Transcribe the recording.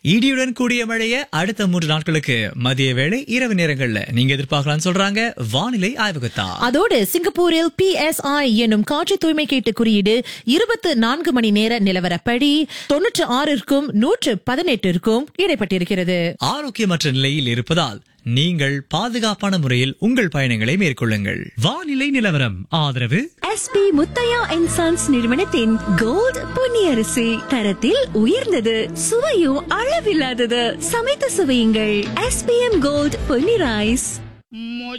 இடியுடன் கூடிய மழையை அடுத்த மூன்று நாட்களுக்கு மதிய வேளை இரவு நேரங்கள்ல நீங்க எதிர்பார்க்கலாம்னு சொல்றாங்க வானிலை ஆய்வகத்தா அதோடு சிங்கப்பூரில் PSI என்னும் காற்று தூய்மை கேட்டு குறியீடு இருபத்து நான்கு மணி நேர நிலவரப்படி தொன்னூற்று ஆறிற்கும் நூற்று பதினெட்டிற்கும் இடைப்பட்டிருக்கிறது ஆரோக்கியமற்ற நிலையில் இருப்பதால் நீங்கள் பாதுகாப்பான முறையில் உங்கள் பயணங்களை மேற்கொள்ளுங்கள் வானிலை நிலவரம் ஆதரவு எஸ்பி முத்தையா அண்ட் சன்ஸ் நிறுவனத்தின் கோல்ட் பொன்னியரிசி தரத்தில் உயர்ந்தது சுவையும் அளவில்லாதது சமைத்து சுவையுங்கள் எஸ்பிஎம் கோல்ட் பொன்னி ரைஸ்